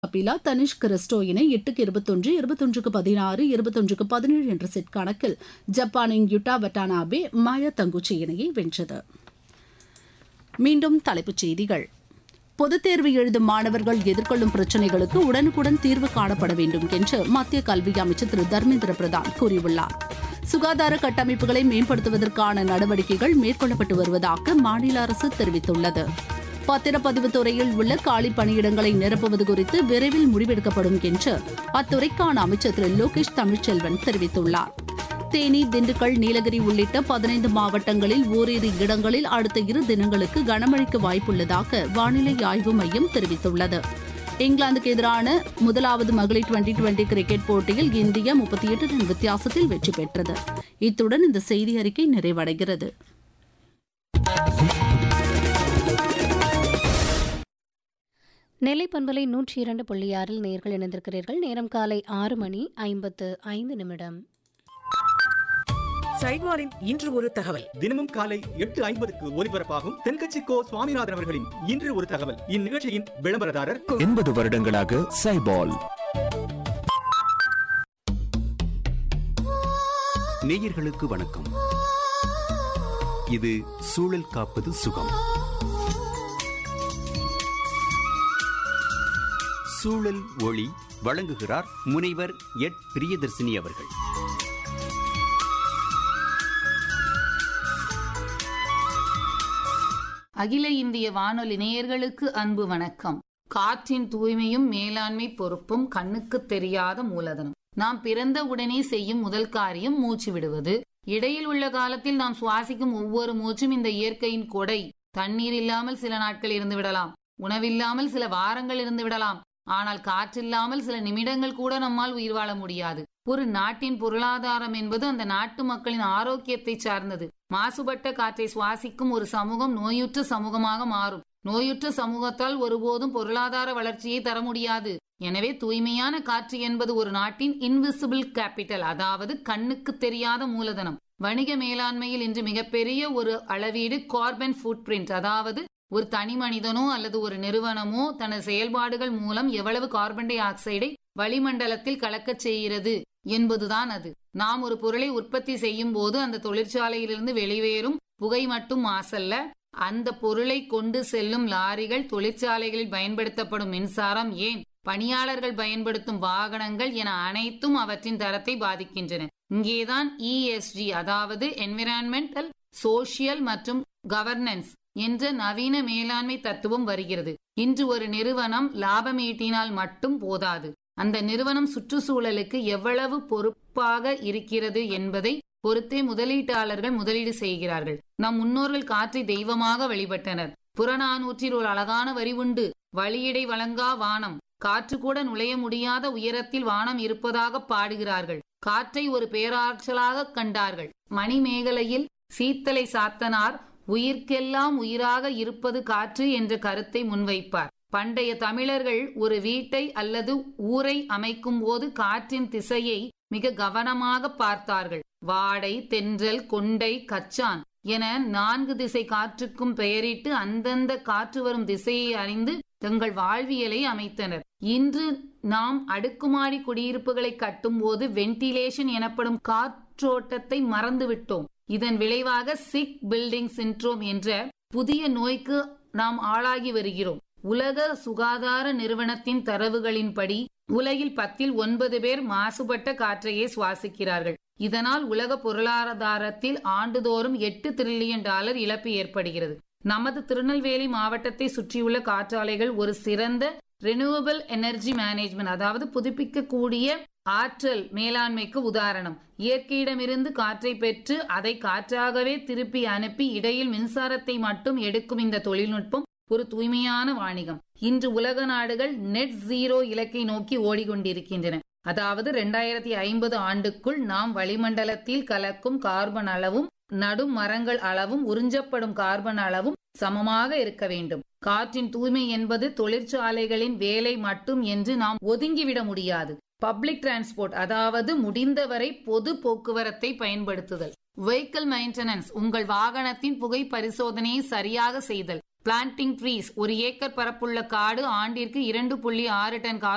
கபிலா தனிஷ் கிறிஸ்டோ இணை எட்டுக்கு இருபத்தொன்று இருபத்தொன்றுக்கு பதினாறு இருபத்தொன்றுக்கு பதினேழு என்ற செட் கணக்கில் ஜப்பானின் யுட்டா வட்டானாபே மாயா தங்குச்சி இணையை வென்றது மீண்டும் தலைப்புச் செய்திகள் பொதுத் தேர்வு எழுதும் மாணவர்கள் எதிர்கொள்ளும் பிரச்சினைகளுக்கு உடனுக்குடன் தீர்வு காணப்பட வேண்டும் என்று மத்திய கல்வி அமைச்சர் திரு தர்மேந்திர பிரதான் கூறியுள்ளார் சுகாதார கட்டமைப்புகளை மேம்படுத்துவதற்கான நடவடிக்கைகள் மேற்கொள்ளப்பட்டு வருவதாக மாநில அரசு தெரிவித்துள்ளது பத்திரப்பதிவு துறையில் உள்ள காலி பணியிடங்களை நிரப்புவது குறித்து விரைவில் முடிவெடுக்கப்படும் என்று அத்துறைக்கான அமைச்சர் திரு லோகேஷ் தமிழ்ச்செல்வன் தெரிவித்துள்ளார் தேனி திண்டுக்கல் நீலகிரி உள்ளிட்ட பதினைந்து மாவட்டங்களில் ஓரிரு இடங்களில் அடுத்த இரு தினங்களுக்கு கனமழைக்கு வாய்ப்புள்ளதாக வானிலை ஆய்வு மையம் தெரிவித்துள்ளது இங்கிலாந்துக்கு எதிரான முதலாவது மகளிர் டுவெண்டி டுவெண்டி கிரிக்கெட் போட்டியில் இந்தியா முப்பத்தி எட்டு ரன் வித்தியாசத்தில் வெற்றி பெற்றது இத்துடன் இந்த செய்தி அறிக்கை நிறைவடைகிறது நெல்லை பண்பலை நூற்றி இரண்டு புள்ளி ஆறில் நேர்கள் இணைந்திருக்கிறீர்கள் நேரம் காலை ஆறு மணி ஐம்பத்து ஐந்து நிமிடம் சைட்வாரின் இன்று ஒரு தகவல் தினமும் காலை எட்டு ஐம்பதுக்கு ஒலிபரப்பாகும் தென்கட்சி கோ சுவாமிநாதன் அவர்களின் இன்று ஒரு தகவல் இந்நிகழ்ச்சியின் விளம்பரதாரர் எண்பது வருடங்களாக சைபால் நேயர்களுக்கு வணக்கம் இது சூழல் காப்பது சுகம் சூழல் ஒளி வழங்குகிறார் முனைவர் எட் பிரியதர்சினி அவர்கள் அகில இந்திய வானொலி நேயர்களுக்கு அன்பு வணக்கம் காற்றின் தூய்மையும் மேலாண்மை பொறுப்பும் கண்ணுக்கு தெரியாத மூலதனம் நாம் பிறந்த உடனே செய்யும் முதல் காரியம் மூச்சு விடுவது இடையில் உள்ள காலத்தில் நாம் சுவாசிக்கும் ஒவ்வொரு மூச்சும் இந்த இயற்கையின் கொடை தண்ணீர் இல்லாமல் சில நாட்கள் இருந்து விடலாம் உணவில்லாமல் சில வாரங்கள் இருந்து விடலாம் ஆனால் காற்றில்லாமல் சில நிமிடங்கள் கூட நம்மால் உயிர் வாழ முடியாது ஒரு நாட்டின் பொருளாதாரம் என்பது அந்த நாட்டு மக்களின் ஆரோக்கியத்தை சார்ந்தது மாசுபட்ட காற்றை சுவாசிக்கும் ஒரு சமூகம் நோயுற்ற சமூகமாக மாறும் நோயுற்ற சமூகத்தால் ஒருபோதும் பொருளாதார வளர்ச்சியை தர முடியாது எனவே தூய்மையான காற்று என்பது ஒரு நாட்டின் இன்விசிபிள் கேபிட்டல் அதாவது கண்ணுக்கு தெரியாத மூலதனம் வணிக மேலாண்மையில் இன்று மிகப்பெரிய ஒரு அளவீடு கார்பன் ஃபுட் பிரிண்ட் அதாவது ஒரு தனி மனிதனோ அல்லது ஒரு நிறுவனமோ தனது செயல்பாடுகள் மூலம் எவ்வளவு கார்பன் டை ஆக்சைடை வளிமண்டலத்தில் கலக்கச் செய்கிறது என்பதுதான் அது நாம் ஒரு பொருளை உற்பத்தி செய்யும் போது அந்த தொழிற்சாலையிலிருந்து வெளியேறும் புகை மட்டும் மாசல்ல அந்த பொருளை கொண்டு செல்லும் லாரிகள் தொழிற்சாலைகளில் பயன்படுத்தப்படும் மின்சாரம் ஏன் பணியாளர்கள் பயன்படுத்தும் வாகனங்கள் என அனைத்தும் அவற்றின் தரத்தை பாதிக்கின்றன இங்கேதான் இஎஸ்ஜி அதாவது என்விரான்மெண்டல் சோசியல் மற்றும் கவர்னன்ஸ் என்ற நவீன மேலாண்மை தத்துவம் வருகிறது இன்று ஒரு நிறுவனம் லாபம் ஈட்டினால் மட்டும் போதாது அந்த நிறுவனம் சுற்றுச்சூழலுக்கு எவ்வளவு பொறுப்பாக இருக்கிறது என்பதை பொறுத்தே முதலீட்டாளர்கள் முதலீடு செய்கிறார்கள் நம் முன்னோர்கள் காற்றை தெய்வமாக வழிபட்டனர் புறநானூற்றில் ஒரு அழகான வரி உண்டு வழியிடை வழங்கா வானம் காற்று கூட நுழைய முடியாத உயரத்தில் வானம் இருப்பதாக பாடுகிறார்கள் காற்றை ஒரு பேராற்றலாக கண்டார்கள் மணிமேகலையில் சீத்தலை சாத்தனார் உயிர்க்கெல்லாம் உயிராக இருப்பது காற்று என்ற கருத்தை முன்வைப்பார் பண்டைய தமிழர்கள் ஒரு வீட்டை அல்லது ஊரை அமைக்கும் போது காற்றின் திசையை மிக கவனமாக பார்த்தார்கள் வாடை தென்றல் கொண்டை கச்சான் என நான்கு திசை காற்றுக்கும் பெயரிட்டு அந்தந்த காற்று வரும் திசையை அறிந்து தங்கள் வாழ்வியலை அமைத்தனர் இன்று நாம் அடுக்குமாடி குடியிருப்புகளை கட்டும் போது வென்டிலேஷன் எனப்படும் காற்றோட்டத்தை மறந்துவிட்டோம் இதன் விளைவாக சிக் பில்டிங் சின்ட்ரோம் என்ற புதிய நோய்க்கு நாம் ஆளாகி வருகிறோம் உலக சுகாதார நிறுவனத்தின் தரவுகளின்படி உலகில் பத்தில் ஒன்பது பேர் மாசுபட்ட காற்றையே சுவாசிக்கிறார்கள் இதனால் உலக பொருளாதாரத்தில் ஆண்டுதோறும் எட்டு டிரில்லியன் டாலர் இழப்பு ஏற்படுகிறது நமது திருநெல்வேலி மாவட்டத்தை சுற்றியுள்ள காற்றாலைகள் ஒரு சிறந்த ரெனியூவபிள் எனர்ஜி மேனேஜ்மெண்ட் அதாவது புதுப்பிக்கக்கூடிய ஆற்றல் மேலாண்மைக்கு உதாரணம் இயற்கையிடமிருந்து காற்றை பெற்று அதை காற்றாகவே திருப்பி அனுப்பி இடையில் மின்சாரத்தை மட்டும் எடுக்கும் இந்த தொழில்நுட்பம் ஒரு தூய்மையான வாணிகம் இன்று உலக நாடுகள் நெட் ஜீரோ இலக்கை நோக்கி ஓடிக்கொண்டிருக்கின்றன அதாவது இரண்டாயிரத்தி ஐம்பது ஆண்டுக்குள் நாம் வளிமண்டலத்தில் கலக்கும் கார்பன் அளவும் நடும் மரங்கள் அளவும் உறிஞ்சப்படும் கார்பன் அளவும் சமமாக இருக்க வேண்டும் காற்றின் தூய்மை என்பது தொழிற்சாலைகளின் வேலை மட்டும் என்று நாம் ஒதுங்கிவிட முடியாது பப்ளிக் டிரான்ஸ்போர்ட் அதாவது முடிந்தவரை பொது போக்குவரத்தை பயன்படுத்துதல் வெஹிக்கிள் மெயின்டெனன்ஸ் உங்கள் வாகனத்தின் புகை பரிசோதனையை சரியாக செய்தல் பிளான்டிங் ட்ரீஸ் ஒரு ஏக்கர் பரப்புள்ள காடு ஆண்டிற்கு இரண்டு புள்ளி ஆறு டன்